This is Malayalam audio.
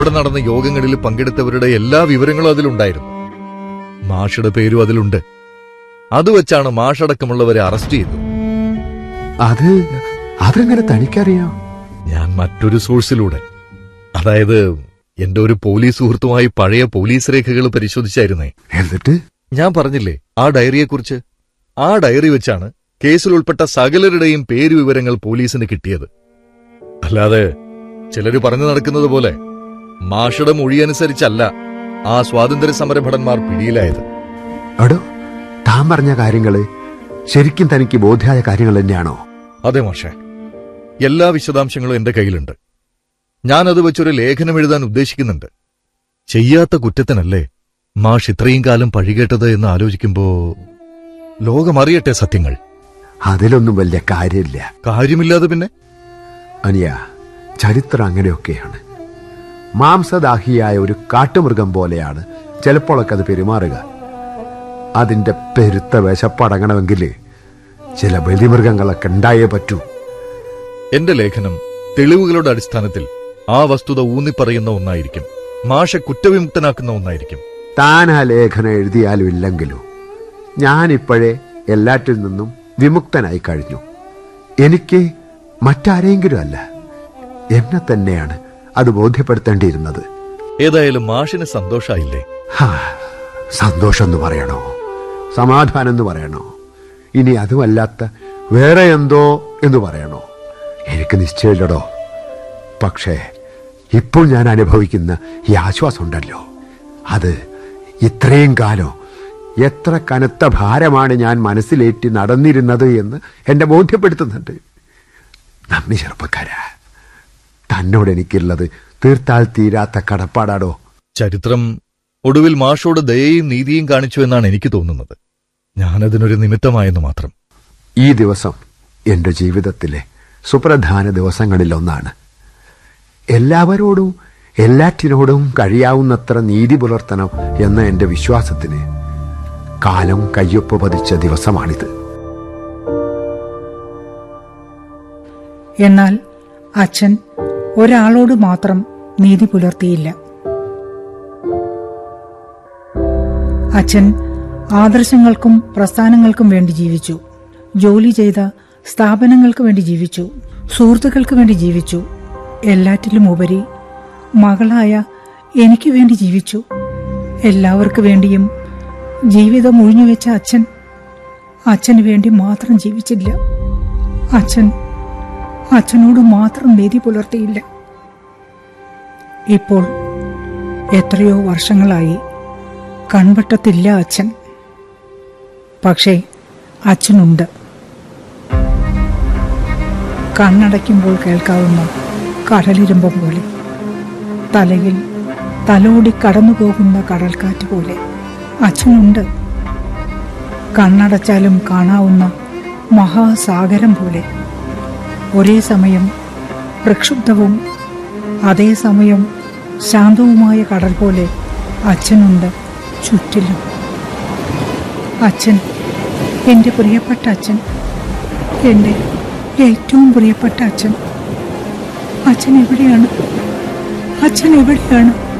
ഇവിടെ നടന്ന യോഗങ്ങളിൽ പങ്കെടുത്തവരുടെ എല്ലാ വിവരങ്ങളും അതിലുണ്ടായിരുന്നു മാഷയുടെ പേരും അതിലുണ്ട് അത് വെച്ചാണ് മാഷടക്കമുള്ളവരെ അറസ്റ്റ് ചെയ്തത് അത് അതെങ്ങനെ തനിക്കറിയാം ഞാൻ മറ്റൊരു സോഴ്സിലൂടെ അതായത് എന്റെ ഒരു പോലീസ് സുഹൃത്തുമായി പഴയ പോലീസ് രേഖകൾ പരിശോധിച്ചായിരുന്നേ എന്നിട്ട് ഞാൻ പറഞ്ഞില്ലേ ആ ഡയറിയെക്കുറിച്ച് ആ ഡയറി വെച്ചാണ് കേസിൽ ഉൾപ്പെട്ട സകലരുടെയും പേര് വിവരങ്ങൾ പോലീസിന് കിട്ടിയത് അല്ലാതെ ചിലര് പറഞ്ഞു നടക്കുന്നത് പോലെ മാഷയുടെ മൊഴിയനുസരിച്ചല്ല ആ സ്വാതന്ത്ര്യ സമര ഭടന്മാർ പിടിയിലായത് എടോ താൻ പറഞ്ഞ കാര്യങ്ങള് ശരിക്കും തനിക്ക് ബോധ്യായ കാര്യങ്ങൾ തന്നെയാണോ അതെ മാഷെ എല്ലാ വിശദാംശങ്ങളും എന്റെ കയ്യിലുണ്ട് ഞാനത് വെച്ചൊരു ലേഖനം എഴുതാൻ ഉദ്ദേശിക്കുന്നുണ്ട് ചെയ്യാത്ത കുറ്റത്തിനല്ലേ മാഷ് ഇത്രയും കാലം പഴികേട്ടത് എന്ന് ആലോചിക്കുമ്പോ ലോകമറിയട്ടെ സത്യങ്ങൾ അതിലൊന്നും വലിയ കാര്യമില്ല കാര്യമില്ലാതെ പിന്നെ അനിയ ചരിത്രം അങ്ങനെയൊക്കെയാണ് മാംസദാഹിയായ ഒരു കാട്ടുമൃഗം പോലെയാണ് ചിലപ്പോഴൊക്കെ അത് പെരുമാറുക അതിന്റെ പെരുത്ത വിശപ്പടങ്ങണമെങ്കിൽ ചില ബലിമൃഗങ്ങളൊക്കെ ഉണ്ടായേ പറ്റൂ എന്റെ ലേഖനം തെളിവുകളുടെ അടിസ്ഥാനത്തിൽ ആ വസ്തുത ഊന്നിപ്പറയുന്ന ഒന്നായിരിക്കും മാഷെ കുറ്റവിമുക്തനാക്കുന്ന ഒന്നായിരിക്കും താൻ ആ ലേഖനം എഴുതിയാലും ഇല്ലെങ്കിലും ഞാനിപ്പോഴേ എല്ലാറ്റിൽ നിന്നും വിമുക്തനായി കഴിഞ്ഞു എനിക്ക് മറ്റാരെങ്കിലും അല്ല എന്നെ തന്നെയാണ് അത് ബോധ്യപ്പെടുത്തേണ്ടിയിരുന്നത് ഏതായാലും മാഷിന് സന്തോഷായില്ലേ ഹാ, സന്തോഷം എന്ന് പറയണോ സമാധാനം എന്ന് പറയണോ ഇനി അതുമല്ലാത്ത വേറെ എന്തോ എന്ന് പറയണോ എനിക്ക് നിശ്ചയമില്ലടോ പക്ഷേ ഇപ്പോൾ ഞാൻ അനുഭവിക്കുന്ന ഈ ആശ്വാസമുണ്ടല്ലോ അത് ഇത്രയും കാലം എത്ര കനത്ത ഭാരമാണ് ഞാൻ മനസ്സിലേറ്റി നടന്നിരുന്നത് എന്ന് എന്നെ ബോധ്യപ്പെടുത്തുന്നുണ്ട് നന്ദി ചെറുപ്പക്കാരാ തന്നോട് എനിക്കുള്ളത് തീർത്താൽ തീരാത്ത കടപ്പാടാടോ ചരിത്രം ഒടുവിൽ മാഷോട് ദയയും നീതിയും കാണിച്ചു എന്നാണ് എനിക്ക് തോന്നുന്നത് ഞാനതിനൊരു നിമിത്തമായെന്ന് മാത്രം ഈ ദിവസം എൻ്റെ ജീവിതത്തിലെ സുപ്രധാന ദിവസങ്ങളിലൊന്നാണ് എല്ലാവരോടും എല്ലാറ്റിനോടും കഴിയാവുന്നത്ര നീതി പുലർത്തണം എന്ന എൻ്റെ വിശ്വാസത്തിന് കാലം കയ്യൊപ്പ് പതിച്ച ദിവസമാണിത് എന്നാൽ അച്ഛൻ ഒരാളോട് മാത്രം നീതി പുലർത്തിയില്ല അച്ഛൻ ആദർശങ്ങൾക്കും പ്രസ്ഥാനങ്ങൾക്കും വേണ്ടി ജീവിച്ചു ജോലി ചെയ്ത സ്ഥാപനങ്ങൾക്ക് വേണ്ടി ജീവിച്ചു സുഹൃത്തുക്കൾക്ക് വേണ്ടി ജീവിച്ചു എല്ലാറ്റിലും ഉപരി മകളായ എനിക്ക് വേണ്ടി ജീവിച്ചു എല്ലാവർക്കു വേണ്ടിയും ജീവിതം ഒഴിഞ്ഞുവെച്ച അച്ഛൻ അച്ഛന് വേണ്ടി മാത്രം ജീവിച്ചില്ല അച്ഛൻ അച്ഛനോട് മാത്രം നീതി പുലർത്തിയില്ല ഇപ്പോൾ എത്രയോ വർഷങ്ങളായി കൺവട്ടത്തില്ല അച്ഛൻ പക്ഷേ അച്ഛനുണ്ട് കണ്ണടയ്ക്കുമ്പോൾ കേൾക്കാവുന്ന കടലിരുമ്പം പോലെ തലയിൽ തലോടി കടന്നുപോകുന്ന കടൽക്കാറ്റ് പോലെ അച്ഛനുണ്ട് കണ്ണടച്ചാലും കാണാവുന്ന മഹാസാഗരം പോലെ ഒരേ സമയം പ്രക്ഷുബ്ധവും അതേസമയം ശാന്തവുമായ കടൽ പോലെ അച്ഛനുണ്ട് ചുറ്റിലും അച്ഛൻ എൻ്റെ പ്രിയപ്പെട്ട അച്ഛൻ എൻ്റെ ഏറ്റവും പ്രിയപ്പെട്ട അച്ഛൻ അച്ഛൻ എവിടെയാണ് അച്ഛൻ എവിടെയാണ്